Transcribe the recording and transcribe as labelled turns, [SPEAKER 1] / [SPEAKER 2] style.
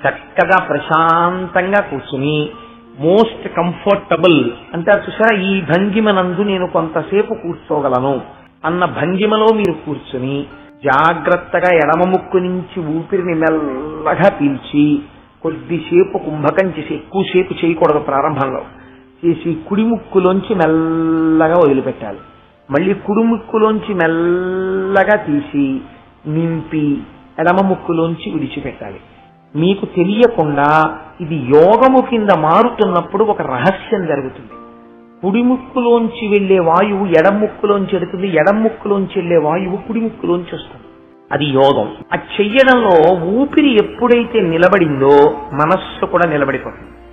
[SPEAKER 1] చక్కగా ప్రశాంతంగా కూర్చుని మోస్ట్ కంఫర్టబుల్ అంటారు చూసారా ఈ భంగిమనందు నేను కొంతసేపు కూర్చోగలను అన్న భంగిమలో మీరు కూర్చుని జాగ్రత్తగా ఎడమ ముక్కు నుంచి ఊపిరిని మెల్లగా పీల్చి కొద్దిసేపు కుంభకం చేసి ఎక్కువసేపు చేయకూడదు ప్రారంభంలో చేసి కుడి ముక్కులోంచి మెల్లగా వదిలిపెట్టాలి మళ్ళీ కుడి ముక్కులోంచి మెల్లగా తీసి నింపి ఎడమ ముక్కులోంచి విడిచిపెట్టాలి మీకు తెలియకుండా ఇది యోగము కింద మారుతున్నప్పుడు ఒక రహస్యం జరుగుతుంది కుడి ముక్కులోంచి వెళ్లే వాయువు ఎడం ముక్కులోంచి వెళుతుంది ఎడం ముక్కులోంచి వెళ్లే వాయువు కుడి ముక్కులోంచి వస్తుంది అది యోగం ఆ చెయ్యడంలో ఊపిరి ఎప్పుడైతే నిలబడిందో మనస్సు కూడా నిలబడిపోతుంది